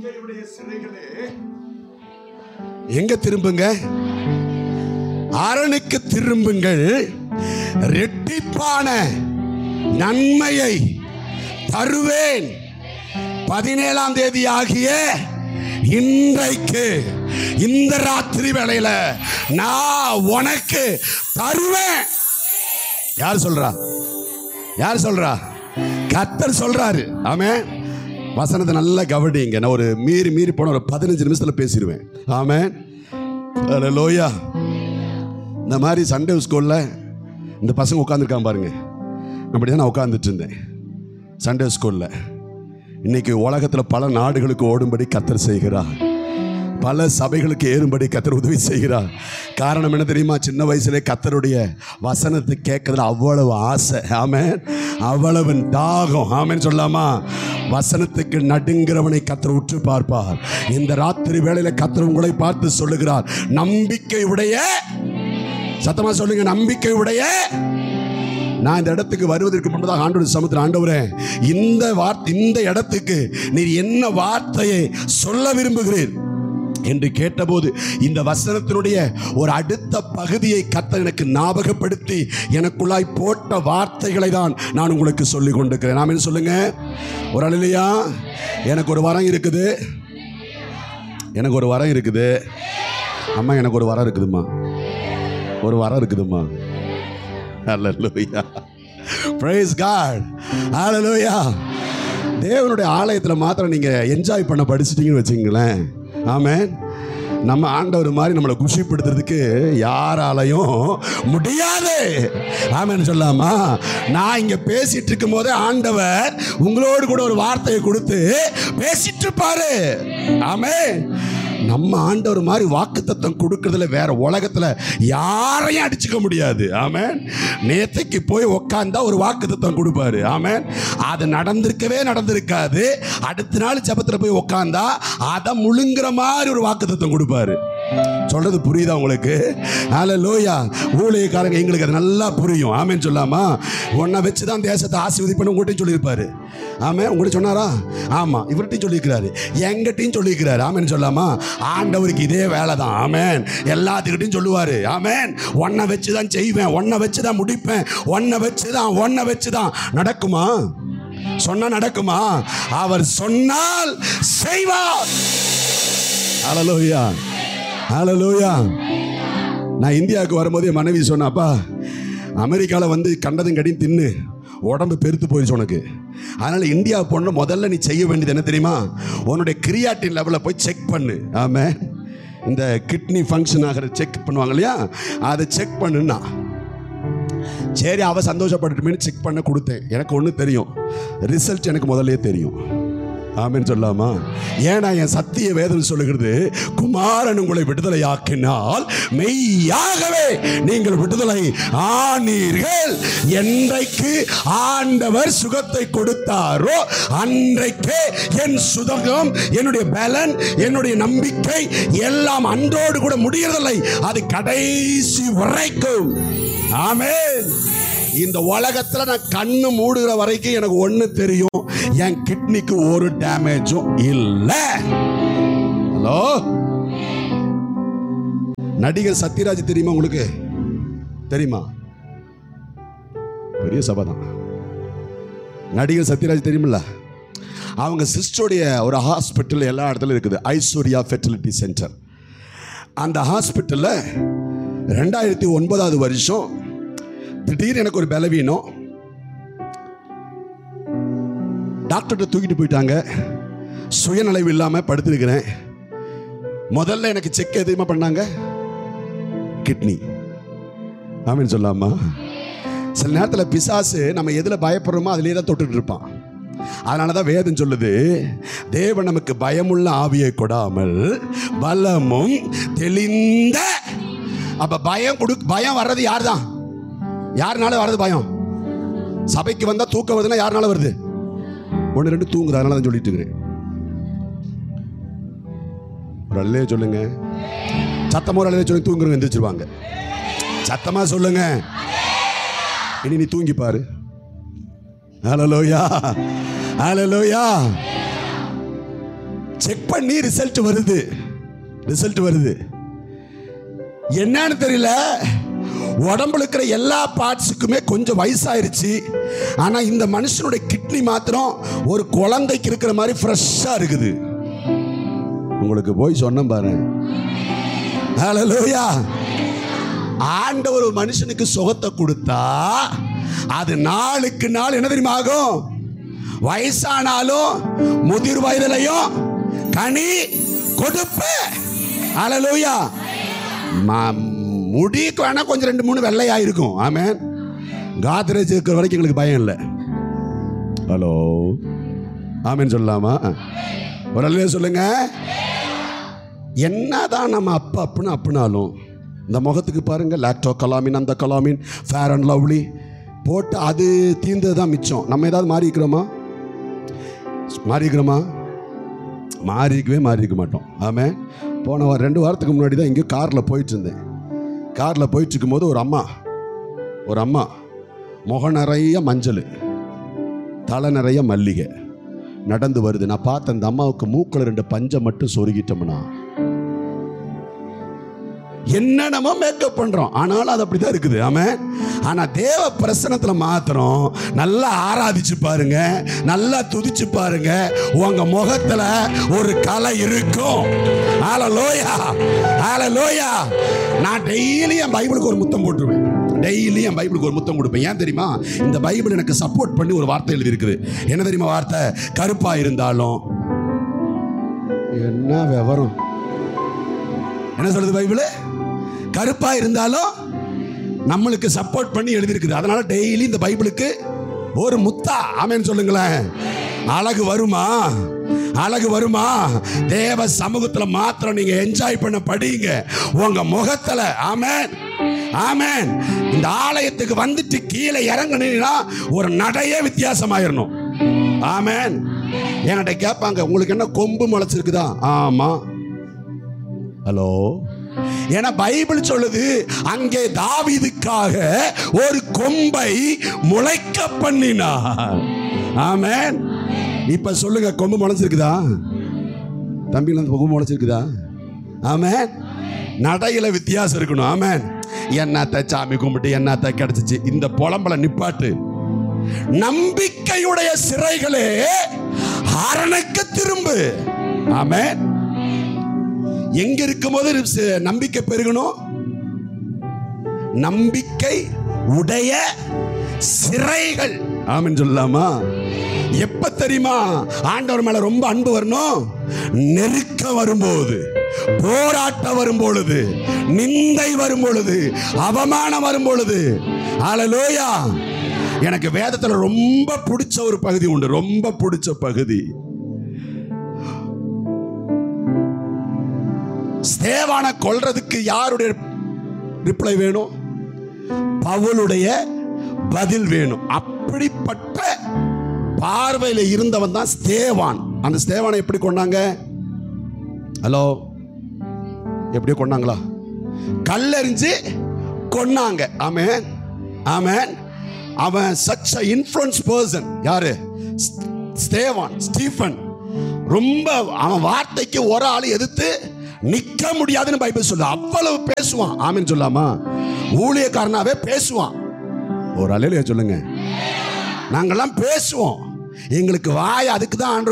நம்பிக்கையுடைய சிறைகளே எங்க திரும்புங்க அரணுக்கு திரும்புங்கள் ரெட்டிப்பான நன்மையை தருவேன் பதினேழாம் தேதி ஆகிய இன்றைக்கு இந்த ராத்திரி வேளையில நான் உனக்கு தருவேன் யார் சொல்றா யார் சொல்றா கத்தர் சொல்றாரு ஆமே வசனத்தை நல்லா கவனிங்க நான் ஒரு மீறி மீறி போன ஒரு பதினஞ்சு நிமிஷத்துல பேசிடுவேன் ஆமே லோயா இந்த மாதிரி சண்டே ஸ்கூல்ல இந்த பசங்க உட்காந்துருக்கான் பாருங்க அப்படி தான் நான் உட்காந்துட்டு இருந்தேன் சண்டே ஸ்கூல்ல இன்னைக்கு உலகத்தில் பல நாடுகளுக்கு ஓடும்படி கத்தர் செய்கிறார் பல சபைகளுக்கு ஏறும்படி கத்தர் உதவி செய்கிறார் காரணம் என்ன தெரியுமா சின்ன வயசுல கத்தருடைய வசனத்தை கேட்கறதுல அவ்வளவு ஆசை ஆமென் அவ்வளவு தாகம் ஆமென் சொல்லாமா வசனத்துக்கு நடுங்கிறவனை கத்தர் உற்று பார்ப்பார் இந்த ராத்திரி வேளையில கத்தர் உங்களை பார்த்து சொல்லுகிறார் நம்பிக்கை உடைய சத்தமா சொல்லுங்க நம்பிக்கை உடைய நான் இந்த இடத்துக்கு வருவதற்கு முன்பதாக ஆண்டோட சமுத்திரம் ஆண்டவரே இந்த வார்த்தை இந்த இடத்துக்கு நீர் என்ன வார்த்தையை சொல்ல விரும்புகிறீர் என்று கேட்டபோது இந்த வசனத்தினுடைய ஒரு அடுத்த பகுதியை கத்தர் எனக்கு ஞாபகப்படுத்தி எனக்குள்ளாய் போட்ட வார்த்தைகளை தான் நான் உங்களுக்கு சொல்லி கொண்டிருக்கிறேன் நாம என்ன சொல்லுங்க ஒரு அழிலையா எனக்கு ஒரு வரம் இருக்குது எனக்கு ஒரு வரம் இருக்குது அம்மா எனக்கு ஒரு வரம் இருக்குதும்மா ஒரு வரம் இருக்குதும்மா ஹalleluya praise god hallelujah தேவனுடைய ஆலயத்தில் மாத்திரம் நீங்கள் என்ஜாய் பண்ண படிச்சிட்டீங்கன்னு வச்சுங்களேன் ஆமென் நம்ம ஆண்டவர் மாதிரி நம்மளை குஷிப்படுத்துறதுக்கு யாராலையும் முடியாது ஆமென்னு சொல்லாமா நான் இங்க பேசிட்டு இருக்கும் போதே ஆண்டவர் உங்களோடு கூட ஒரு வார்த்தையை கொடுத்து பேசிட்டு இருப்பாரு ஆமே நம்ம ஆண்டவர் மாதிரி வாக்குத்தத்தம் கொடுக்கறதுல வேற உலகத்துல யாரையும் அடிச்சுக்க முடியாது ஆமென் நேத்தைக்கு போய் உக்காந்தா ஒரு வாக்குத்தத்தம் கொடுப்பாரு ஆமென் அது நடந்திருக்கவே நடந்திருக்காது அடுத்த நாள் ஜெபத்துல போய் உக்காந்தா அதை முழுங்குற மாதிரி ஒரு வாக்குத்தத்தம் கொடுப்பாரு சொல்றது புரியுதா உங்களுக்கு ஆல லோயா ஊழியக்காரங்க எங்களுக்கு அது நல்லா புரியும் ஆமேன்னு சொல்லாமா உன்னை வச்சு தான் தேசத்தை ஆசீர்வதிப்பேன்னு உங்கள்கிட்டையும் சொல்லியிருப்பாரு ஆமே உங்கள்கிட்ட சொன்னாரா ஆமாம் இவர்கிட்டையும் சொல்லியிருக்கிறாரு எங்கிட்டையும் சொல்லியிருக்கிறாரு ஆமேன்னு சொல்லாமா ஆண்டவருக்கு இதே வேலை தான் ஆமேன் எல்லாத்துக்கிட்டையும் சொல்லுவார் ஆமேன் உன்னை வச்சு தான் செய்வேன் உன்னை வச்சு தான் முடிப்பேன் உன்னை வச்சு தான் உன்னை வச்சு தான் நடக்குமா சொன்னா நடக்குமா அவர் சொன்னால் செய்வார் ஹalleluya ஹalleluya நான் இந்தியாவுக்கு வரும்போது என் மனைவி சொன்னாப்பா அமெரிக்காவில் வந்து கண்டதும் கடியும் தின்னு உடம்பு பெருத்து போயிடுச்சு உனக்கு அதனால் இந்தியா போன முதல்ல நீ செய்ய வேண்டியது என்ன தெரியுமா உன்னுடைய கிரியாட்டின் லெவலில் போய் செக் பண்ணு ஆமே இந்த கிட்னி ஃபங்க்ஷன் ஆகிற செக் பண்ணுவாங்க இல்லையா அதை செக் பண்ணுன்னா சரி அவ சந்தோஷப்பட்டுட்டுமேனு செக் பண்ண கொடுத்தேன் எனக்கு ஒன்று தெரியும் ரிசல்ட் எனக்கு முதல்லயே தெரியும் ஆமென்னு சொல்லாமா ஏன்னா என் சத்திய வேதனை சொல்லுகிறது குமாரன் உங்களை விடுதலையாக்கினால் மெய்யாகவே நீங்கள் விடுதலை ஆனீர்கள் என்றைக்கு ஆண்டவர் சுகத்தை கொடுத்தாரோ அன்றைக்கே என் சுதகம் என்னுடைய பலன் என்னுடைய நம்பிக்கை எல்லாம் அன்றோடு கூட முடியறதில்லை அது கடைசி வரைக்கும் ஆமென் இந்த உலகத்துல நான் கண்ணு மூடுகிற வரைக்கும் எனக்கு ஒண்ணு தெரியும் என் கிட்னிக்கு ஒரு டேமேஜும் இல்ல ஹலோ நடிகர் சத்யராஜ் தெரியுமா உங்களுக்கு தெரியுமா பெரிய சபை தான் நடிகர் சத்யராஜ் தெரியுமில்ல அவங்க சிஸ்டருடைய ஒரு ஹாஸ்பிட்டல் எல்லா இடத்துலையும் இருக்குது ஐஸ்வர்யா ஃபெர்டிலிட்டி சென்டர் அந்த ஹாஸ்பிட்டலில் ரெண்டாயிரத்தி ஒன்பதாவது வருஷம் திடீர்னு எனக்கு ஒரு பலவீனம் டாக்டர்கிட்ட தூக்கிட்டு போயிட்டாங்க சுயநலவு இல்லாமல் படுத்திருக்கிறேன் முதல்ல எனக்கு செக் எதுவுமே பண்ணாங்க கிட்னி ஆமீன் சொல்லாமா சில நேரத்தில் பிசாசு நம்ம எதில் பயப்படுறோமோ அதிலே தான் தொட்டுட்டு இருப்பான் அதனால தான் வேதம் சொல்லுது தேவன் நமக்கு பயமுள்ள ஆவியை கொடாமல் பலமும் தெளிந்த அப்ப பயம் கொடு பயம் வர்றது யார் தான் யாருனால வர்றது பயம் சபைக்கு வந்தா தூக்கம் வருதுன்னா யாருனால வருது ஒன்று ரெண்டு தூங்குது அதனால தான் சொல்லிட்டு இருக்கிறேன் ஒரு அல்லே சொல்லுங்க சத்தமா ஒரு அல்லே சொல்லி தூங்குறவங்க எந்திரிச்சிருவாங்க சத்தமா சொல்லுங்க இனி நீ தூங்கி பாரு ஹalleluya ஹalleluya செக் பண்ணி ரிசல்ட் வருது ரிசல்ட் வருது என்னன்னு தெரியல உடம்புல இருக்கிற எல்லா பார்ட்ஸுக்குமே கொஞ்சம் வயசாயிருச்சு ஆனா இந்த மனுஷனுடைய கிட்னி மாத்திரம் ஒரு குழந்தைக்கு இருக்கிற மாதிரி ஃப்ரெஷ்ஷா இருக்குது உங்களுக்கு போய் சொன்னேன் பாரு ஹalleluya ஆண்டவர் ஒரு மனுஷனுக்கு சுகத்தை கொடுத்தா அது நாளுக்கு நாள் என்ன தெரியுமா ஆகும் வயசானாலும் முதிர் வயதிலையும் கனி கொடுப்ப ஹalleluya ம- முடிக்கு வேணா கொஞ்சம் ரெண்டு மூணு வெள்ளையா இருக்கும் ஆமென் காத்ரேஜ் இருக்கிற வரைக்கும் எங்களுக்கு பயம் இல்லை ஹலோ ஆமென் சொல்லலாமா ஒரு அல்லையா சொல்லுங்க என்னதான் நம்ம அப்பா அப்புன்னு அப்புனாலும் இந்த முகத்துக்கு பாருங்க லாக்டோ கலாமின் அந்த கலாமின் ஃபேர் அண்ட் லவ்லி போட்டு அது தீர்ந்தது தான் மிச்சம் நம்ம ஏதாவது மாறி இருக்கிறோமா மாறி இருக்கிறோமா மாறிக்கவே மாறி இருக்க மாட்டோம் ஆமே போன வாரம் ரெண்டு வாரத்துக்கு முன்னாடி தான் எங்கேயோ காரில் போயிட்டு இருந்தேன் காரில் போயிட்டு இருக்கும்போது ஒரு அம்மா ஒரு அம்மா முகம் நிறைய மஞ்சள் தலை நிறைய மல்லிகை நடந்து வருது நான் பார்த்த அந்த அம்மாவுக்கு மூக்கில் ரெண்டு பஞ்சை மட்டும் சொருகிட்டோம்னா என்னென்னமோ மேக்கப் பண்றோம் ஆனாலும் அது அப்படிதான் இருக்குது ஆமே ஆனா தேவ பிரசனத்துல மாத்திரம் நல்லா ஆராதிச்சு பாருங்க நல்லா துதிச்சு பாருங்க உங்க முகத்துல ஒரு கலை இருக்கும் ஹalleluya ஹalleluya நான் டெய்லி என் பைபிளுக்கு ஒரு முத்தம் போட்டுருவேன் டெய்லி என் பைபிளுக்கு ஒரு முத்தம் கொடுப்பேன் ஏன் தெரியுமா இந்த பைபிள் எனக்கு சப்போர்ட் பண்ணி ஒரு வார்த்தை எழுதி இருக்குது என்ன தெரியுமா வார்த்தை கருப்பா இருந்தாலும் என்ன விவரம் என்ன சொல்லுது பைபிள் கருப்பா இருந்தாலும் நம்மளுக்கு சப்போர்ட் பண்ணி எழுதியிருக்குது அதனால டெய்லி இந்த பைபிளுக்கு ஒரு முத்தா ஆமென்னு சொல்லுங்களேன் அழகு வருமா அழகு வருமா தேவ சமூகத்துல மாத்திரம் நீங்க என்ஜாய் பண்ண படிங்க உங்க முகத்துல ஆமென் ஆமென் இந்த ஆலயத்துக்கு வந்துட்டு கீழே இறங்குனீங்கன்னா ஒரு நடையே வித்தியாசமாயிரணும் ஆமென் என்கிட்ட கேட்பாங்க உங்களுக்கு என்ன கொம்பு முளைச்சிருக்குதா ஆமா ஹலோ ஏன்னா பைபிள் சொல்லுது அங்கே தாவீதுக்காக ஒரு கொம்பை முளைக்க பண்ணினார் ஆமென் இப்ப சொல்லுங்க கொம்பு முளைச்சிருக்குதா தம்பில அந்த கொம்பு முளைச்சிருக்குதா ஆமென் நடையில வித்தியாசம் இருக்கணும் ஆமென் என்னத்த சாமி கும்பிட்டு என்னத்த கிடைச்சிச்சு இந்த புலம்பல நிப்பாட்டு நம்பிக்கையுடைய சிறைகளே அரணுக்கு திரும்பு ஆமென் எங்க இருக்கும்போது ரிப்ஸ்- நம்பிக்கை பெருகணும் நம்பிக்கை உடைய சிறைகள் ஆமென் சொல்லலாமா எப்ப தெரியுமா ஆண்டவர் மேல ரொம்ப அன்பு வரணும் நெருக்க வரும்போது போராட்டம் வரும் பொழுது நிந்தை வரும் பொழுது அவமானம் வரும் பொழுது ஹalleluya எனக்கு வேதத்துல ரொம்ப பிடிச்ச ஒரு பகுதி உண்டு ரொம்ப பிடிச்ச பகுதி ஸ்தேவான கொல்றதுக்கு யாருடைய ரிப்ளை வேணும் பவுலுடைய பதில் வேணும் அப்படிப்பட்ட பார்வையில் இருந்தவன் தான் ஸ்தேவான் அந்த ஸ்தேவானை எப்படி கொண்டாங்க ஹலோ எப்படியோ கொண்டாங்களா கல்லெறிஞ்சு கொன்னாங்க ஆமென் ஆமென் அவன் சச் அ இன்ஃப்ளூயன்ஸ் பர்சன் யாரு ஸ்- ஸ்தேவான் ஸ்டீஃபன் ரொம்ப அவன் வார்த்தைக்கு ஒரு ஆள் எதிர்த்து நிக்க முடியாதுன்னு பைபிள் சொல்லு அவ்வளவு பேசுவான் ஆமென் சொல்லாமா ஊழியக்காரனாவே பேசுவான் ஒரு அலையில சொல்லுங்க நாங்கெல்லாம் பேசுவோம் எங்களுக்கு வாய் அதுக்கு தான்